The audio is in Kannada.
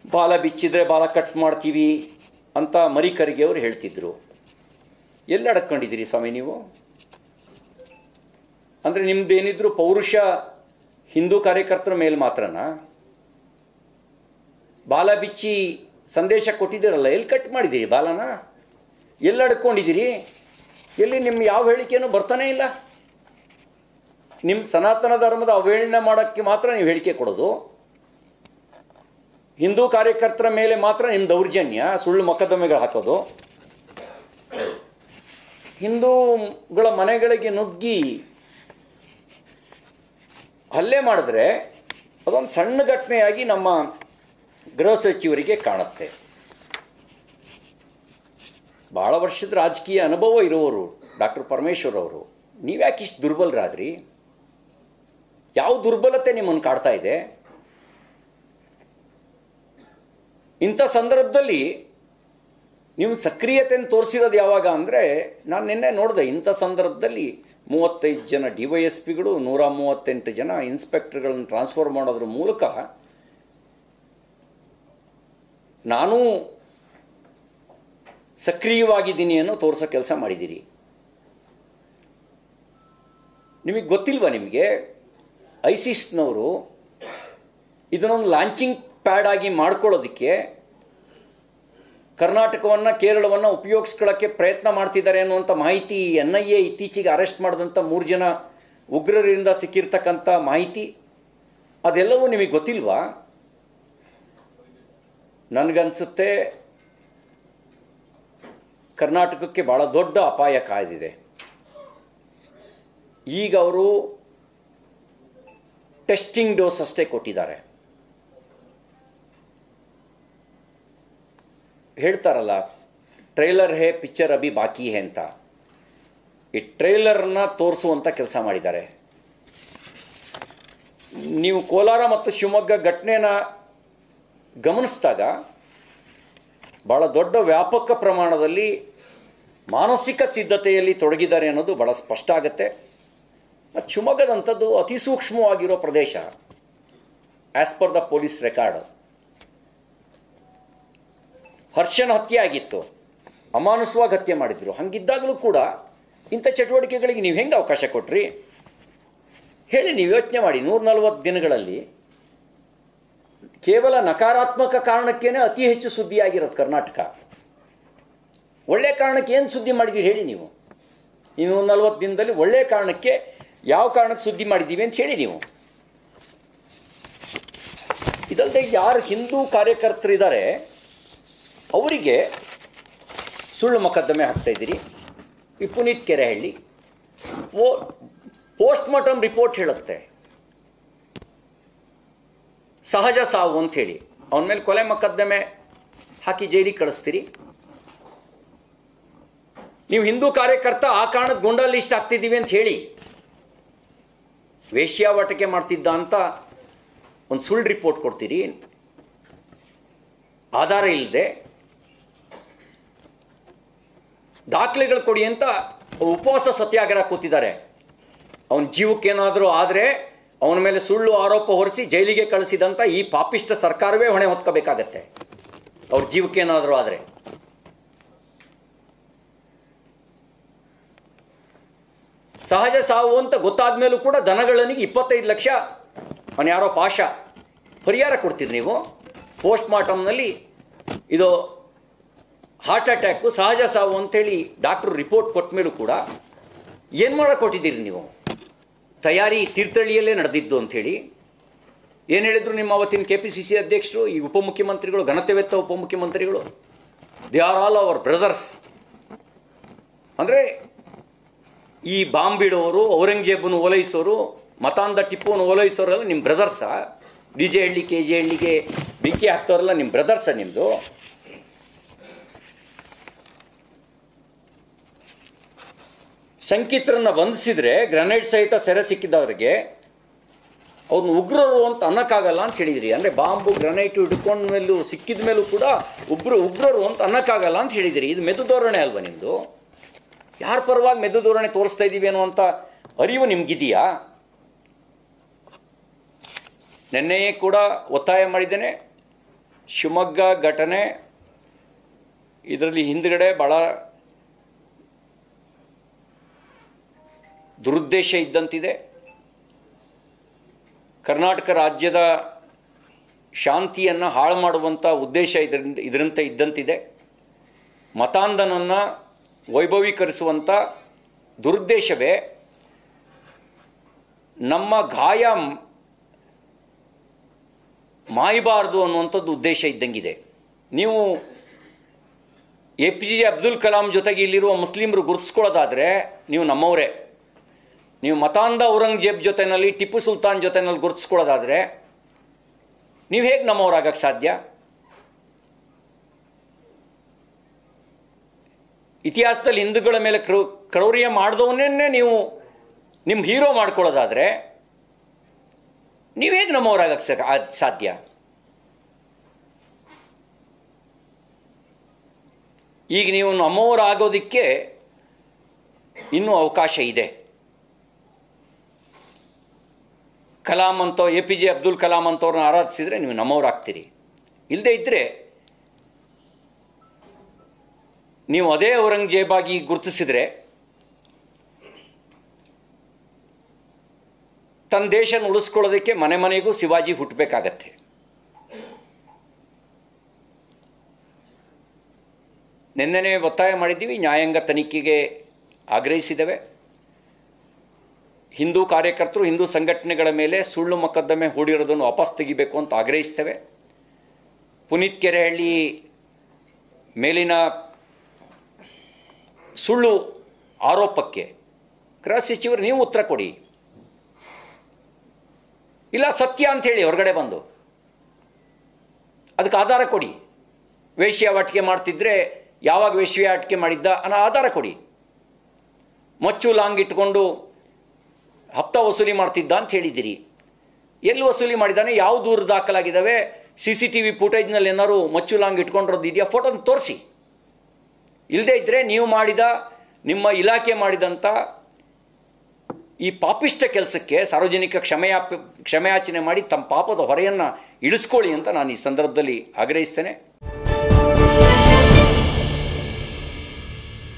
ಬಾಲ ಬಿಚ್ಚಿದ್ರೆ ಬಾಲ ಕಟ್ ಮಾಡ್ತೀವಿ ಅಂತ ಮರಿ ಖರ್ಗೆ ಅವರು ಹೇಳ್ತಿದ್ರು ಎಲ್ಲಿ ಅಡಕೊಂಡಿದ್ದೀರಿ ಸ್ವಾಮಿ ನೀವು ಅಂದರೆ ನಿಮ್ದೇನಿದ್ರು ಪೌರುಷ ಹಿಂದೂ ಕಾರ್ಯಕರ್ತರ ಮೇಲೆ ಮಾತ್ರನಾ ಬಾಲ ಬಿಚ್ಚಿ ಸಂದೇಶ ಕೊಟ್ಟಿದ್ದೀರಲ್ಲ ಎಲ್ಲಿ ಕಟ್ ಮಾಡಿದ್ದೀರಿ ಬಾಲನ ಎಲ್ಲಿ ಅಡ್ಕೊಂಡಿದ್ದೀರಿ ಎಲ್ಲಿ ನಿಮ್ಮ ಯಾವ ಹೇಳಿಕೆನೂ ಬರ್ತಾನೇ ಇಲ್ಲ ನಿಮ್ಮ ಸನಾತನ ಧರ್ಮದ ಅವಹೇಳನ ಮಾಡೋಕ್ಕೆ ಮಾತ್ರ ನೀವು ಹೇಳಿಕೆ ಕೊಡೋದು ಹಿಂದೂ ಕಾರ್ಯಕರ್ತರ ಮೇಲೆ ಮಾತ್ರ ನಿಮ್ಮ ದೌರ್ಜನ್ಯ ಸುಳ್ಳು ಮೊಕದ್ದಮೆಗಳು ಹಾಕೋದು ಹಿಂದೂಗಳ ಮನೆಗಳಿಗೆ ನುಗ್ಗಿ ಹಲ್ಲೆ ಮಾಡಿದ್ರೆ ಅದೊಂದು ಸಣ್ಣ ಘಟನೆಯಾಗಿ ನಮ್ಮ ಗೃಹ ಸಚಿವರಿಗೆ ಕಾಣುತ್ತೆ ಭಾಳ ವರ್ಷದ ರಾಜಕೀಯ ಅನುಭವ ಇರುವವರು ಡಾಕ್ಟರ್ ಪರಮೇಶ್ವರ್ ಅವರು ನೀವ್ಯಾಕೆ ಇಷ್ಟು ದುರ್ಬಲರಾದ್ರಿ ಯಾವ ದುರ್ಬಲತೆ ನಿಮ್ಮನ್ನು ಕಾಡ್ತಾ ಇದೆ ಇಂಥ ಸಂದರ್ಭದಲ್ಲಿ ನೀವು ಸಕ್ರಿಯತೆಯನ್ನು ತೋರಿಸಿರೋದು ಯಾವಾಗ ಅಂದರೆ ನಾನು ನಿನ್ನೆ ನೋಡಿದೆ ಇಂಥ ಸಂದರ್ಭದಲ್ಲಿ ಮೂವತ್ತೈದು ಜನ ಡಿ ವೈ ಎಸ್ ಪಿಗಳು ನೂರ ಮೂವತ್ತೆಂಟು ಜನ ಇನ್ಸ್ಪೆಕ್ಟರ್ಗಳನ್ನು ಟ್ರಾನ್ಸ್ಫರ್ ಮಾಡೋದ್ರ ಮೂಲಕ ನಾನು ಸಕ್ರಿಯವಾಗಿದ್ದೀನಿ ಅನ್ನೋ ತೋರಿಸೋ ಕೆಲಸ ಮಾಡಿದ್ದೀರಿ ನಿಮಗೆ ಗೊತ್ತಿಲ್ವಾ ನಿಮಗೆ ಐಸಿಸ್ನವರು ಇದನ್ನೊಂದು ಲಾಂಚಿಂಗ್ ಪ್ಯಾಡ್ ಆಗಿ ಮಾಡ್ಕೊಳ್ಳೋದಕ್ಕೆ ಕರ್ನಾಟಕವನ್ನು ಕೇರಳವನ್ನು ಉಪಯೋಗಿಸ್ಕೊಳ್ಳೋಕ್ಕೆ ಪ್ರಯತ್ನ ಮಾಡ್ತಿದ್ದಾರೆ ಅನ್ನುವಂಥ ಮಾಹಿತಿ ಎನ್ ಐ ಎ ಇತ್ತೀಚೆಗೆ ಅರೆಸ್ಟ್ ಮಾಡಿದಂಥ ಮೂರು ಜನ ಉಗ್ರರಿಂದ ಸಿಕ್ಕಿರ್ತಕ್ಕಂಥ ಮಾಹಿತಿ ಅದೆಲ್ಲವೂ ನಿಮಗೆ ಗೊತ್ತಿಲ್ವಾ ನನಗನ್ಸುತ್ತೆ ಕರ್ನಾಟಕಕ್ಕೆ ಭಾಳ ದೊಡ್ಡ ಅಪಾಯ ಕಾಯ್ದಿದೆ ಈಗ ಅವರು ಟೆಸ್ಟಿಂಗ್ ಡೋಸ್ ಅಷ್ಟೇ ಕೊಟ್ಟಿದ್ದಾರೆ ಹೇಳ್ತಾರಲ್ಲ ಟ್ರೈಲರ್ ಹೇ ಪಿಕ್ಚರ್ ಅಭಿ ಬಾಕಿ ಹೇ ಅಂತ ಈ ಟ್ರೈಲರ್ನ ತೋರಿಸುವಂಥ ಕೆಲಸ ಮಾಡಿದ್ದಾರೆ ನೀವು ಕೋಲಾರ ಮತ್ತು ಶಿವಮೊಗ್ಗ ಘಟನೆನ ಗಮನಿಸಿದಾಗ ಭಾಳ ದೊಡ್ಡ ವ್ಯಾಪಕ ಪ್ರಮಾಣದಲ್ಲಿ ಮಾನಸಿಕ ಸಿದ್ಧತೆಯಲ್ಲಿ ತೊಡಗಿದ್ದಾರೆ ಅನ್ನೋದು ಭಾಳ ಸ್ಪಷ್ಟ ಆಗುತ್ತೆ ಮತ್ತು ಶಿವಮೊಗ್ಗದಂಥದ್ದು ಅತಿ ಸೂಕ್ಷ್ಮವಾಗಿರೋ ಪ್ರದೇಶ as per the police record ಹರ್ಷನ ಹತ್ಯೆ ಆಗಿತ್ತು ಅಮಾನುಸವಾಗಿ ಹತ್ಯೆ ಮಾಡಿದ್ರು ಹಂಗಿದ್ದಾಗಲೂ ಕೂಡ ಇಂಥ ಚಟುವಟಿಕೆಗಳಿಗೆ ನೀವು ಹೆಂಗೆ ಅವಕಾಶ ಕೊಟ್ರಿ ಹೇಳಿ ನೀವು ಯೋಚನೆ ಮಾಡಿ ನೂರ ನಲವತ್ತು ದಿನಗಳಲ್ಲಿ ಕೇವಲ ನಕಾರಾತ್ಮಕ ಕಾರಣಕ್ಕೇನೆ ಅತಿ ಹೆಚ್ಚು ಸುದ್ದಿಯಾಗಿರೋದು ಕರ್ನಾಟಕ ಒಳ್ಳೆ ಕಾರಣಕ್ಕೆ ಏನು ಸುದ್ದಿ ಮಾಡಿದ್ದೀರಿ ಹೇಳಿ ನೀವು ಈ ನೂರ ನಲವತ್ತು ದಿನದಲ್ಲಿ ಒಳ್ಳೆ ಕಾರಣಕ್ಕೆ ಯಾವ ಕಾರಣಕ್ಕೆ ಸುದ್ದಿ ಮಾಡಿದ್ದೀವಿ ಅಂತ ಹೇಳಿ ನೀವು ಇದಲ್ಲದೆ ಯಾರು ಹಿಂದೂ ಕಾರ್ಯಕರ್ತರಿದ್ದಾರೆ ಅವರಿಗೆ ಸುಳ್ಳು ಮೊಕದ್ದಮೆ ಹಾಕ್ತಾ ಇದ್ದೀರಿ ಈ ಪುನೀತ್ ಕೆರೆಹಳ್ಳಿ ಪೋ ಪೋಸ್ಟ್ ಮಾರ್ಟಮ್ ರಿಪೋರ್ಟ್ ಹೇಳುತ್ತೆ ಸಹಜ ಸಾವು ಅಂತ ಹೇಳಿ ಅವನ ಮೇಲೆ ಕೊಲೆ ಮೊಕದ್ದಮೆ ಹಾಕಿ ಜೈಲಿಗೆ ಕಳಿಸ್ತೀರಿ ನೀವು ಹಿಂದೂ ಕಾರ್ಯಕರ್ತ ಆ ಕಾರಣಕ್ಕೆ ಗುಂಡಾ ಲಿಸ್ಟ್ ಆಗ್ತಿದ್ದೀವಿ ಅಂತ ಹೇಳಿ ವೇಶ್ಯಾವಾಟಿಕೆ ಮಾಡ್ತಿದ್ದ ಅಂತ ಒಂದು ಸುಳ್ಳು ರಿಪೋರ್ಟ್ ಕೊಡ್ತೀರಿ ಆಧಾರ ಇಲ್ಲದೆ ದಾಖಲೆಗಳು ಕೊಡಿ ಅಂತ ಉಪವಾಸ ಸತ್ಯಾಗ್ರಹ ಕೂತಿದ್ದಾರೆ ಅವನ ಜೀವಕ್ಕೇನಾದರೂ ಆದರೆ ಅವನ ಮೇಲೆ ಸುಳ್ಳು ಆರೋಪ ಹೊರಿಸಿ ಜೈಲಿಗೆ ಕಳಿಸಿದಂಥ ಈ ಪಾಪಿಷ್ಟ ಸರ್ಕಾರವೇ ಹೊಣೆ ಹೊತ್ಕೋಬೇಕಾಗತ್ತೆ ಅವ್ರ ಜೀವಕ್ಕೇನಾದರೂ ಆದರೆ ಸಹಜ ಸಾವು ಅಂತ ಗೊತ್ತಾದ ಮೇಲೂ ಕೂಡ ದನಗಳನಿಗೆ ಇಪ್ಪತ್ತೈದು ಲಕ್ಷ ಅವನು ಯಾರೋ ಪಾಶ ಪರಿಹಾರ ಕೊಡ್ತೀರಿ ನೀವು ಪೋಸ್ಟ್ ಮಾರ್ಟಮ್ನಲ್ಲಿ ಇದು ಹಾರ್ಟ್ ಅಟ್ಯಾಕು ಸಹಜ ಸಾವು ಅಂತೇಳಿ ಡಾಕ್ಟ್ರು ರಿಪೋರ್ಟ್ ಕೊಟ್ಟ ಮೇಲೂ ಕೂಡ ಏನು ಮಾಡಕ್ಕೆ ಕೊಟ್ಟಿದ್ದೀರಿ ನೀವು ತಯಾರಿ ತೀರ್ಥಹಳ್ಳಿಯಲ್ಲೇ ನಡೆದಿದ್ದು ಅಂಥೇಳಿ ಏನು ಹೇಳಿದ್ರು ನಿಮ್ಮ ಅವತ್ತಿನ ಕೆ ಪಿ ಸಿ ಸಿ ಅಧ್ಯಕ್ಷರು ಈ ಉಪಮುಖ್ಯಮಂತ್ರಿಗಳು ಘನತೆವೆತ್ತ ಉಪಮುಖ್ಯಮಂತ್ರಿಗಳು they are all our brothers ಅಂದರೆ ಈ ಬಾಂಬ್ ಬಿಡೋರು ಔರಂಗಜೇಬನ್ನು ಓಲೈಸೋರು ಮತಾಂಧ ಟಿಪ್ಪುವನ್ನು ಓಲೈಸೋರೆಲ್ಲ ನಿಮ್ಮ ಬ್ರದರ್ಸಾ D J Halli K J ಹಳ್ಳಿಗೆ ಬೆಂಕಿ ಹಾಕ್ತವ್ರಲ್ಲ ನಿಮ್ಮ ಬ್ರದರ್ಸ ನಿಮ್ಮದು ಶಂಕಿತರನ್ನ ಬಂಧಿಸಿದ್ರೆ ಗ್ರೆನೇಡ್ ಸಹಿತ ಸೆರೆ ಸಿಕ್ಕಿದವರಿಗೆ ಅವ್ರನ್ನ ಉಗ್ರರು ಅಂತ ಅನ್ನಕ್ಕಾಗಲ್ಲ ಅಂತ ಹೇಳಿದ್ರಿ ಅಂದರೆ ಬಾಂಬು ಗ್ರನೈಟ್ ಹಿಡ್ಕೊಂಡ ಮೇಲೂ ಸಿಕ್ಕಿದ ಮೇಲೂ ಕೂಡ ಉಗ್ರ ಉಗ್ರರು ಅಂತ ಅನ್ನಕ್ಕಾಗಲ್ಲ ಅಂತ ಹೇಳಿದಿರಿ ಇದು ಮೆದು ಧೋರಣೆ ಅಲ್ವಾ ನಿಮ್ಮದು ಯಾರ ಪರವಾಗಿ ಮೆದು ಧೋರಣೆ ತೋರಿಸ್ತಾ ಇದ್ದೀವಿ ಅನ್ನುವಂಥ ಅರಿವು ನಿಮ್ಗಿದೆಯಾ ನಿನ್ನೆಯೇ ಕೂಡ ಒತ್ತಾಯ ಮಾಡಿದ್ದೇನೆ ಶಿವಮೊಗ್ಗ ಘಟನೆ ಇದರಲ್ಲಿ ಹಿಂದ್ಗಡೆ ಭಾಳ ದುರುದ್ದೇಶ ಇದ್ದಂತಿದೆ ಕರ್ನಾಟಕ ರಾಜ್ಯದ ಶಾಂತಿಯನ್ನು ಹಾಳು ಮಾಡುವಂಥ ಉದ್ದೇಶ ಇದರಿಂದ ಇದರಂತೆ ಇದ್ದಂತಿದೆ ಮತಾಂಧನನ್ನು ವೈಭವೀಕರಿಸುವಂಥ ದುರುದ್ದೇಶವೇ ನಮ್ಮ ಗಾಯ ಮಾಯಬಾರ್ದು ಅನ್ನುವಂಥದ್ದು ಉದ್ದೇಶ ಇದ್ದಂಗಿದೆ ನೀವು A P J Abdul Kalam ಜೊತೆಗೆ ಇಲ್ಲಿರುವ ಮುಸ್ಲಿಮರು ಗುರುತಿಸ್ಕೊಳ್ಳೋದಾದರೆ ನೀವು ನಮ್ಮವರೇ ನೀವು ಮತಾಂಧ ಔರಂಗಜೇಬ್ ಜೊತೆಯಲ್ಲಿ ಟಿಪ್ಪು ಸುಲ್ತಾನ್ ಜೊತೆನಲ್ಲಿ ಗುರುತಿಸ್ಕೊಳ್ಳೋದಾದರೆ ನೀವು ಹೇಗೆ ನಮ್ಮವರಾಗಕ್ಕೆ ಸಾಧ್ಯ ಇತಿಹಾಸದಲ್ಲಿ ಹಿಂದೂಗಳ ಮೇಲೆ ಕ್ರೌ ಕ್ರೌರ್ಯ ಮಾಡಿದವನ್ನೇ ನೀವು ನಿಮ್ಮ ಹೀರೋ ಮಾಡ್ಕೊಳ್ಳೋದಾದರೆ ನೀವು ಹೇಗೆ ನಮ್ಮವರಾಗಕ್ಕೆ ಸ ಆ- ಸಾಧ್ಯ ಈಗ ನೀವು ನಮ್ಮವರಾಗೋದಕ್ಕೆ ಇನ್ನೂ ಅವಕಾಶ ಇದೆ ಕಲಾಂ ಅಂತೋ A P J Abdul Kalam ಅಂತವ್ರನ್ನ ಆರಾಧಿಸಿದರೆ ನೀವು ನಮ್ಮವರಾಗ್ತೀರಿ ಇಲ್ಲದೇ ಇದ್ದರೆ ನೀವು ಅದೇ ಔರಂಗಜೇಬಾಗಿ ಗುರುತಿಸಿದರೆ ತನ್ನ ದೇಶನ ಉಳಿಸ್ಕೊಳ್ಳೋದಕ್ಕೆ ಮನೆ ಮನೆಗೂ ಶಿವಾಜಿ ಹುಟ್ಟಬೇಕಾಗತ್ತೆ ನಿನ್ನೆನೇ ಒತ್ತಾಯ ಮಾಡಿದ್ದೀವಿ ನ್ಯಾಯಾಂಗ ತನಿಖೆಗೆ ಆಗ್ರಹಿಸಿದ್ದೇವೆ ಹಿಂದೂ ಕಾರ್ಯಕರ್ತರು ಹಿಂದೂ ಸಂಘಟನೆಗಳ ಮೇಲೆ ಸುಳ್ಳು ಮೊಕದ್ದಮೆ ಹೂಡಿರೋದನ್ನು ವಾಪಸ್ ತೆಗಿಬೇಕು ಅಂತ ಆಗ್ರಹಿಸ್ತೇವೆ ಪುನೀತ್ ಕೆರೆಹಳ್ಳಿ ಮೇಲಿನ ಸುಳ್ಳು ಆರೋಪಕ್ಕೆ ಗೃಹ ಸಚಿವರು ನೀವು ಉತ್ತರ ಕೊಡಿ ಇಲ್ಲ ಸತ್ಯ ಅಂತ ಹೇಳಿ ಹೊರಗಡೆ ಬಂದು ಅದಕ್ಕೆ ಆಧಾರ ಕೊಡಿ ವೇಶ್ಯಾವಾಟಿಕೆ ಮಾಡ್ತಿದ್ರೆ ಯಾವಾಗ ವೇಶ್ಯಾಟಿಕೆ ಮಾಡಿದ್ದ ಅನ್ನೋ ಆಧಾರ ಕೊಡಿ ಮಚ್ಚು ಲಾಂಗ್ ಇಟ್ಕೊಂಡು ಹಪ್ತ ವಸೂಲಿ ಮಾಡ್ತಿದ್ದ ಅಂತ ಹೇಳಿದ್ದೀರಿ ಎಲ್ಲಿ ವಸೂಲಿ ಮಾಡಿದ್ದಾನೆ ಯಾವ ದೂರು ದಾಖಲಾಗಿದ್ದಾವೆ ಸಿ ಸಿ ಟಿ ವಿ ಫುಟೇಜ್ನಲ್ಲಿ ಏನಾದ್ರು ಮಚ್ಚು ಲಾಂಗ್ ಇಟ್ಕೊಂಡಿರೋದು ಇದೆಯಾ ಫೋಟೋನ ತೋರಿಸಿ ಇಲ್ಲದೇ ಇದ್ದರೆ ನೀವು ಮಾಡಿದ ನಿಮ್ಮ ಇಲಾಖೆ ಮಾಡಿದಂಥ ಈ ಪಾಪಿಷ್ಟ ಕೆಲಸಕ್ಕೆ ಸಾರ್ವಜನಿಕ ಕ್ಷಮೆಯಾಪ ಕ್ಷಮೆಯಾಚನೆ ಮಾಡಿ ತಮ್ಮ ಪಾಪದ ಹೊರೆಯನ್ನು ಇಳಿಸ್ಕೊಳ್ಳಿ ಅಂತ ನಾನು ಈ ಸಂದರ್ಭದಲ್ಲಿ ಆಗ್ರಹಿಸ್ತೇನೆ